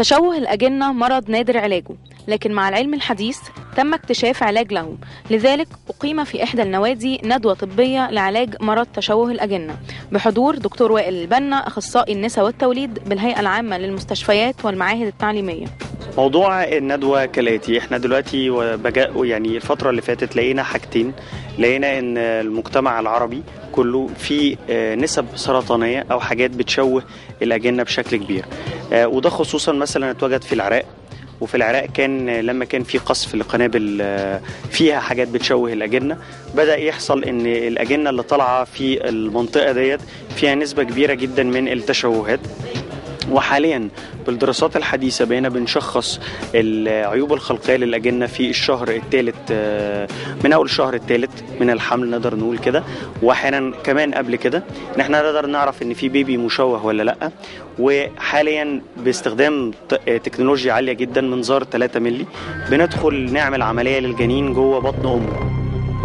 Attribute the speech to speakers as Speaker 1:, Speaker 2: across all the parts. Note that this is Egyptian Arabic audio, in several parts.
Speaker 1: تشوه الأجنة مرض نادر علاجه لكن مع العلم الحديث تم اكتشاف علاج له لذلك أقيم في إحدى النوادي ندوة طبية لعلاج مرض تشوه الأجنة بحضور دكتور وائل البنا أخصائي النساء والتوليد بالهيئة العامة للمستشفيات والمعاهد التعليمية
Speaker 2: موضوع الندوة كالآتي احنا دلوقتي وبجاء يعني الفترة اللي فاتت لقينا حاجتين لقينا ان المجتمع العربي كله في نسب سرطانية او حاجات بتشوه الأجنة بشكل كبير وده خصوصا مثلا اتوجد في العراق وفي العراق كان لما كان في قصف لقنابل فيها حاجات بتشوه الأجنة بدأ يحصل ان الأجنة اللي طالعة في المنطقة ديت فيها نسبة كبيرة جدا من التشوهات وحاليا بالدراسات الحديثة بقينا بنشخص العيوب الخلقية للأجنة في الشهر الثالث من أول الشهر الثالث من الحمل نقدر نقول كده وأحيانا كمان قبل كده إن احنا نقدر نعرف إن في بيبي مشوه ولا لأ وحاليا باستخدام تكنولوجيا عالية جدا منظار 3 ملي بندخل نعمل عملية للجنين جوه بطن أمه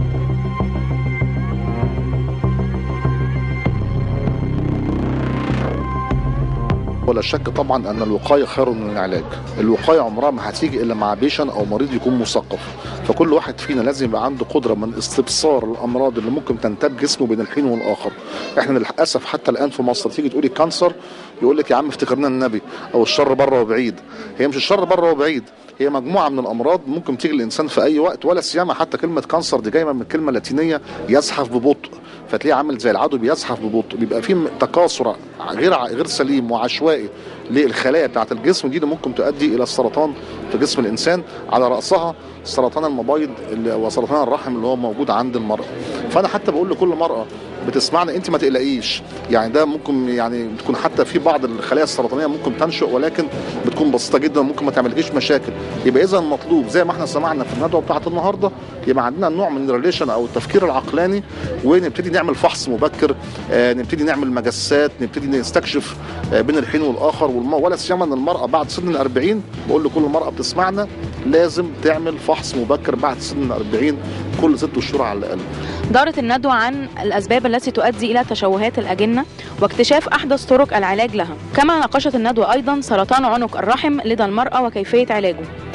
Speaker 3: ولا شك طبعا ان الوقايه خير من العلاج الوقايه عمرها ما هتيجي الا مع بيشن او مريض يكون مثقف فكل واحد فينا لازم يبقى عنده قدره من استبصار الامراض اللي ممكن تنتاب جسمه بين الحين والاخر احنا للاسف حتى الان في مصر تيجي تقولي كانسر يقول لك يا عم افتكرنا النبي او الشر بره وبعيد هي مش الشر بره وبعيد هي مجموعه من الامراض ممكن تيجي الانسان في اي وقت ولا سيما حتى كلمه كانسر دي جايه من الكلمه اللاتينيه يزحف ببطء فتلاقيه عامل زي العدو بيزحف ببطء بيبقى فيه تكاثر غير غير سليم وعشوائي للخلايا بتاعه الجسم دي اللي ممكن تؤدي الى السرطان في جسم الانسان على راسها سرطان المبايض وسرطان الرحم اللي هو موجود عند المراه فانا حتى بقول لكل مراه بتسمعنا انت ما تقلقيش يعني ده ممكن يعني بتكون حتى في بعض الخلايا السرطانيه ممكن تنشئ ولكن بتكون بسيطه جدا ممكن ما تعملكيش مشاكل يبقى اذا المطلوب زي ما احنا سمعنا في الندوه بتاعت النهارده يبقى عندنا نوع من الريليشن او التفكير العقلاني ونبتدي نعمل فحص مبكر آه نبتدي نعمل مجسات نبتدي نستكشف آه بين الحين والاخر والم... ولا سيما ان المراه بعد سن ال 40 بقول لكل مراه بتسمعنا لازم تعمل فحص مبكر بعد سن ال 40 كل ست شهور على الاقل
Speaker 1: دارت الندوة عن الأسباب التي تؤدي إلى تشوهات الأجنة واكتشاف أحدث طرق العلاج لها كما ناقشت الندوة أيضا سرطان عنق الرحم لدى المرأة وكيفية علاجه